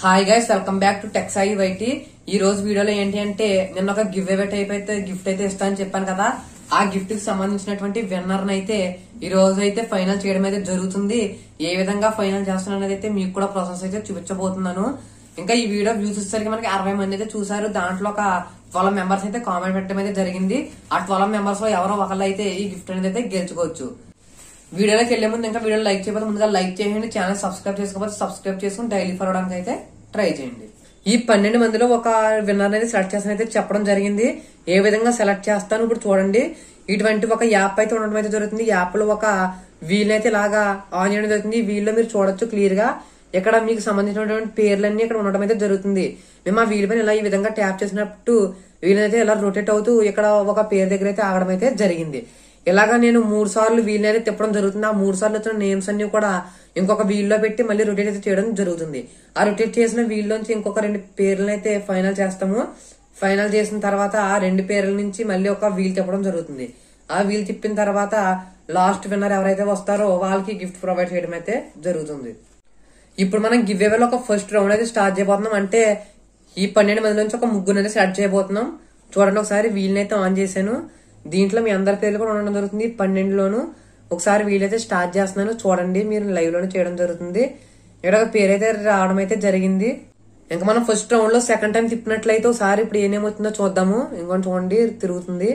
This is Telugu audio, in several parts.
hi guys welcome back to tech Sai YT ఈ రోజు వీడియోలో ఏంటి అంటే నిన్న ఒక గివ్ అవే టైప్ అయితే గిఫ్ట్ అయితే ఇస్తానని చెప్పాను కదా ఆ గిఫ్ట్ కి సంబంధించినటువంటి విన్నర్ అయితే ఈ రోజు అయితే ఫైనల్ చేయడం అయితే జరుగుతుంది ఏ విధంగా ఫైనల్ చేస్తాను అనేది అయితే మీకు కూడా ప్రాసెస్ అయితే చూపించబోతున్నాను ఇంకా ఈ వీడియో వ్యూస్ వచ్చేసరికి మనకి అరవై మంది అయితే చూసారు దాంట్లో ఒక ట్వెల్వ్ మెంబర్స్ అయితే కామెంట్ పెట్టడం అయితే జరిగింది ఆ ట్వెల్వ్ మెంబర్స్ లో ఎవరో ఒకళ్ళు అయితే ఈ గిఫ్ట్ అనేది అయితే గెలుచుకోవచ్చు వీడియోలోకి వెళ్లే ముందు ఇంకా వీడియో లైక్ చేయకపోతే ముందుగా లైక్ చేయండి ఛానల్ సబ్స్క్రైబ్ చేసుకోకపోతే సబ్స్క్రైబ్ చేసుకుని డైలీ ఫాలో అవడానికి అయితే ట్రై చేయండి ఈ పన్నెండు మందిలో ఒక విన్నర్ అనేది సెలెక్ట్ చేస్తాను అయితే చెప్పడం జరిగింది ఏ విధంగా సెలెక్ట్ చేస్తాను ఇప్పుడు చూడండి ఇటువంటి ఒక యాప్ అయితే ఉండడం అయితే జరుగుతుంది యాప్ లో ఒక వీల్ అయితే ఇలాగా ఆన్ చేయడం జరుగుతుంది ఈ వీల్ లో మీరు చూడొచ్చు క్లియర్ గా ఇక్కడ మీకు సంబంధించినటువంటి పేర్లన్నీ ఇక్కడ ఉండడం అయితే జరుగుతుంది మేము ఆ వీల్ పైన ఇలా ఈ విధంగా ట్యాప్ చేసినప్పుడు వీల్ అయితే ఇలా రొటేట్ అవుతూ ఇక్కడ ఒక పేరు దగ్గర అయితే ఆగడం అయితే జరిగింది ఇలాగా నేను మూడు సార్లు వీల్ అయితే తిప్పడం జరుగుతుంది ఆ మూడు సార్లు వచ్చిన నేమ్స్ అన్ని కూడా ఇంకొక వీల్ లో పెట్టి మళ్ళీ రొటేట్ అయితే చేయడం జరుగుతుంది ఆ రొటేట్ చేసిన వీల్ నుంచి ఇంకొక రెండు పేర్లను అయితే ఫైనల్ చేస్తాము ఫైనల్ చేసిన తర్వాత ఆ రెండు పేర్ల నుంచి మళ్ళీ ఒక వీల్ తిప్పడం జరుగుతుంది ఆ వీల్ తిప్పిన తర్వాత లాస్ట్ విన్నర్ ఎవరైతే వస్తారో వాళ్ళకి గిఫ్ట్ ప్రొవైడ్ చేయడం అయితే జరుగుతుంది ఇప్పుడు మనం గివ్ అవేలో ఒక ఫస్ట్ రౌండ్ అయితే స్టార్ట్ చేయబోతున్నాం అంటే ఈ పన్నెండు మంది నుంచి ఒక ముగ్గురు అయితే స్టార్ట్ చేయబోతున్నాం చూడండి ఒకసారి వీల్ని అయితే ఆన్ చేశాను దీంట్లో మీ అందరి పేర్లు కూడా ఉండడం జరుగుతుంది పన్నెండులోను ఒకసారి వీలైతే స్టార్ట్ చేస్తున్నాను చూడండి మీరు లైవ్ లోనే చేయడం జరుగుతుంది ఇక్కడ ఒక పేరు అయితే రావడం అయితే జరిగింది ఇంకా మనం ఫస్ట్ రౌండ్ లో సెకండ్ టైం తిప్పినట్లయితే ఒకసారి ఇప్పుడు ఏమవుతుందో చూద్దాము ఇంకొని చూడండి తిరుగుతుంది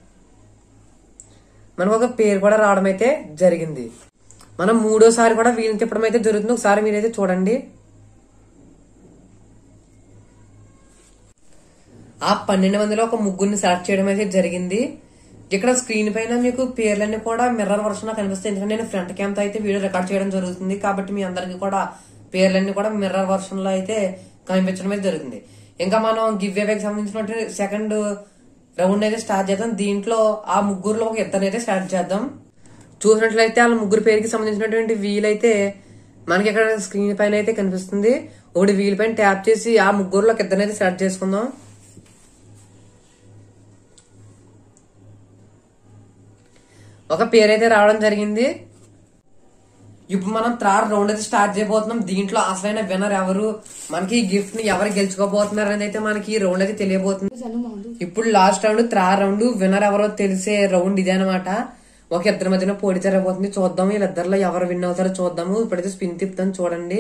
మనకు ఒక పేరు కూడా రావడం అయితే జరిగింది మనం మూడోసారి కూడా వీలు తిప్పడం అయితే జరుగుతుంది ఒకసారి మీరైతే చూడండి ఆ పన్నెండు మందిలో ఒక ముగ్గురిని సెలెక్ట్ చేయడం అయితే జరిగింది ఇక్కడ స్క్రీన్ పైన మీకు పేర్లన్నీ కూడా మిర్రర్ వర్షన్ లో కనిపిస్తాయి ఎందుకంటే నేను ఫ్రంట్ క్యామ్ తో అయితే వీడియో రికార్డ్ చేయడం జరుగుతుంది కాబట్టి మీ అందరికి కూడా పేర్లన్నీ కూడా మిర్రర్ వర్షన్ లో అయితే కనిపించడం అయితే జరుగుతుంది ఇంకా మనం గివ్ అవేకి సంబంధించినటువంటి సెకండ్ రౌండ్ అయితే స్టార్ట్ చేద్దాం దీంట్లో ఆ ముగ్గురులో ఒక ఇద్దరు అయితే స్టార్ట్ చేద్దాం చూసినట్లయితే వాళ్ళ ముగ్గురు పేరుకి సంబంధించినటువంటి వీల్ అయితే మనకి ఇక్కడ స్క్రీన్ పైన అయితే కనిపిస్తుంది ఒకటి వీల్ పైన ట్యాప్ చేసి ఆ ముగ్గురులో ఇద్దరినైతే సెలెక్ట్ చేసుకుందాం ఒక పేరు అయితే రావడం జరిగింది ఇప్పుడు మనం థర్డ్ రౌండ్ అయితే స్టార్ట్ చేయబోతున్నాం దీంట్లో అసలైన విన్నర్ ఎవరు మనకి ఈ గిఫ్ట్ ని ఎవరు గెలుచుకోబోతున్నారు అనేది అయితే మనకి ఈ రౌండ్ అయితే తెలియబోతుంది ఇప్పుడు last round third round winner ఎవరో తెలిసే రౌండ్ ఇదే అనమాట ఒక ఇద్దరి మధ్యన పోటీ జరగబోతుంది చూద్దాం వీళ్ళిద్దరిలో ఎవరు విన్ అవుతారో చూద్దాము ఇప్పుడైతే స్పిన్ తిప్పుతాను చూడండి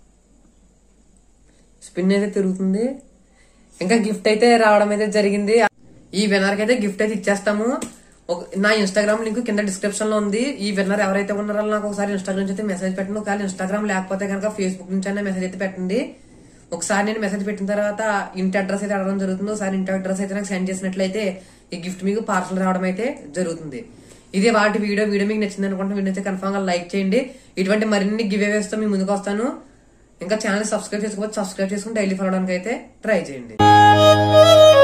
స్పిన్ అయితే తిరుగుతుంది ఇంకా గిఫ్ట్ అయితే రావడం అయితే జరిగింది ఈ విన్నర్ కి అయితే గిఫ్ట్ అయితే ఇచ్చేస్తాము ఒక- నా ఇన్స్టాగ్రామ్ లింక్ కింద డిస్క్రిప్షన్ లో ఉంది ఈ విన్నర్ ఎవరైతే ఉన్నారో నాకు ఒకసారి ఇన్స్టాగ్రామ్ నుంచి అయితే మెసేజ్ పెట్టండి ఒకవేళ ఇన్స్టాగ్రామ్ లేకపోతే కనుక ఫేస్బుక్ నుంచి అయినా మెసేజ్ అయితే పెట్టండి ఒకసారి నేను మెసేజ్ పెట్టిన తర్వాత ఇంటి అడ్రస్ అయితే అడగడం జరుగుతుంది ఒకసారి ఇంటి అడ్రస్ అయితే నాకు సెండ్ చేసినట్లయితే ఈ గిఫ్ట్ మీకు పార్సల్ రావడం అయితే జరుగుతుంది ఇదే వాటి వీడియో వీడియో మీకు నచ్చింది అనుకుంటే వీడియో అయితే కన్ఫర్మ్ గా లైక్ చేయండి ఇటువంటి మరిన్ని గివ్ అవేస్ తో మీ ముందుకు వస్తాను ఇంకా ఛానల్ సబ్స్క్రైబ్ చేసుకోవచ్చు సబ్స్క్రైబ్ చేసుకుని డైలీ ఫాలో అవడానికి అయితే ట్రై చేయండి